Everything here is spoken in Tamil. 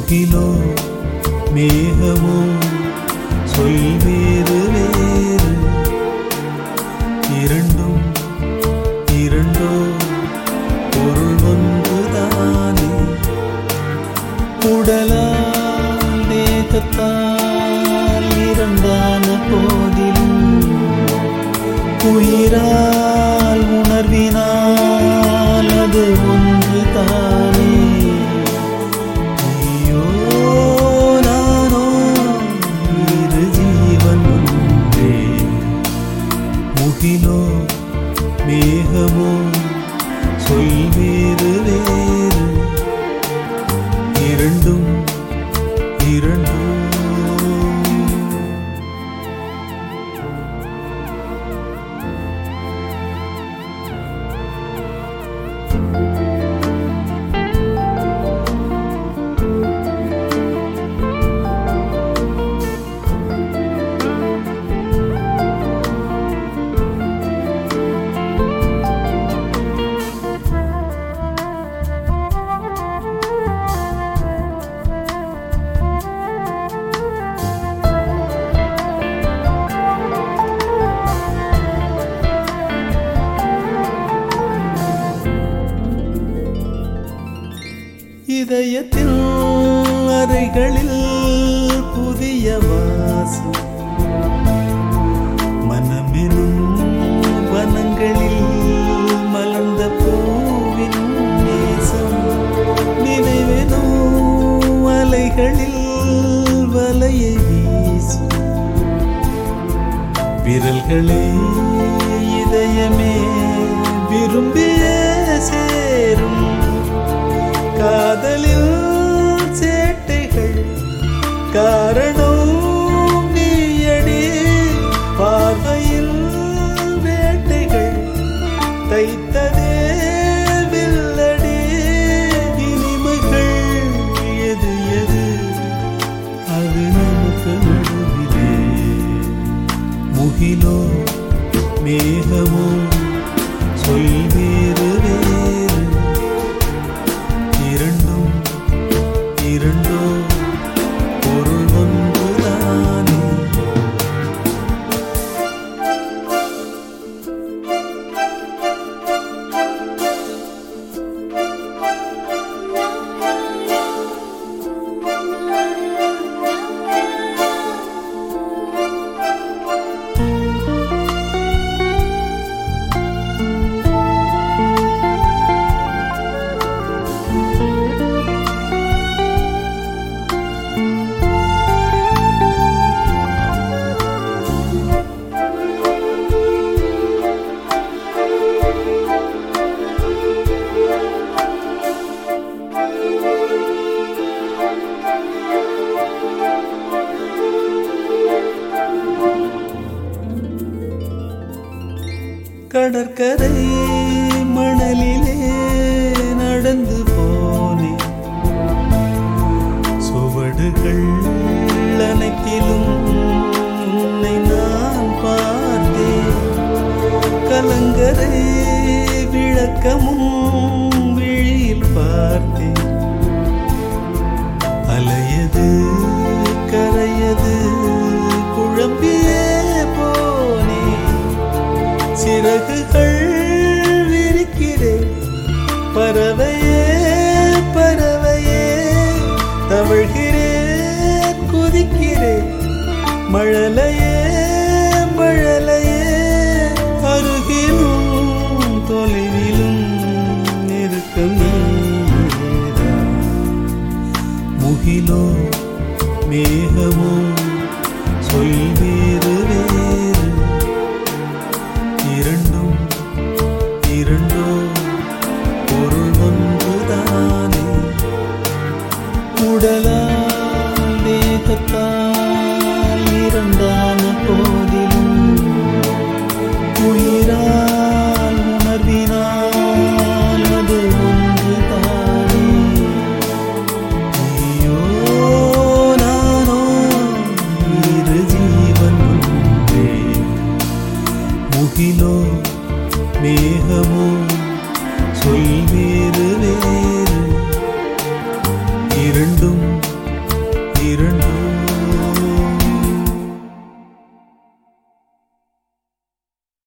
முகிலோ மேகமோ சொல் வேறு வேறு இரண்டும் இரண்டோ பொருள் ஒன்றுதானே உடலால் தேகத்தால் இரண்டான போதிலும் உயிரால் உணர்வினால் அது ஒன்று தானே நீயோ நானோ இரு ஜீவன் ஒன்றே முகிலோ மேகமோ சொல் வேறு வேறு இரண்டும் இரண்டோ இதயத்தில் அறைகளில் புதிய வாசம் மனமெனும் வனங்களில் மலர்ந்த பூவின் நேசம் நினைவெனும் அலைகளில் வலையை வீசும் விரல்களே இதயமே விரும்பிய சேரும் காதலில் சேட்டைகள் காரணம் நீயடி பார்வையில் வேட்டைகள் தைத்ததே வில்லடி இனிமைகள் எது எது அது நமக்கு நடுவிலே முகிலோ மேகமோ சொல் வேறு வேறு இரண்டும் இரண்டோ பொருள் ஒன்றுதானே கடற்கரை மணலிலே நடந்து போனே சுவடுகள் அனைத்திலும் உன்னை நான் பார்த்தேன் கலங்கரை விளக்கமும் விழியில் பார்த்தேன் அலையது கரையது குழம்பியே போனேன் சிறகுகள் விரிக்கிறேன் பறவையே பறவையே தவழ்கிறேன் குதிக்கிறேன் மழலையே மழலையே அருகிலும் தொலைவிலும் நெருக்கம் நீதான் முகிலோ மேகமோ சொல் வேறு வேறு இரண்டும் இரண்டோ பொருள் ஒன்றுதானே உடலால் தேகத்தால் இரண்டான போதிலும் உயிரால் உணர்வினால் அது ஒன்றுதானே நீயோ நானோ இரு ஜீவன் ஒன்றே முகிலோ மேகமோ சொல் வேறு வேறு இரண்டும் இரண்டு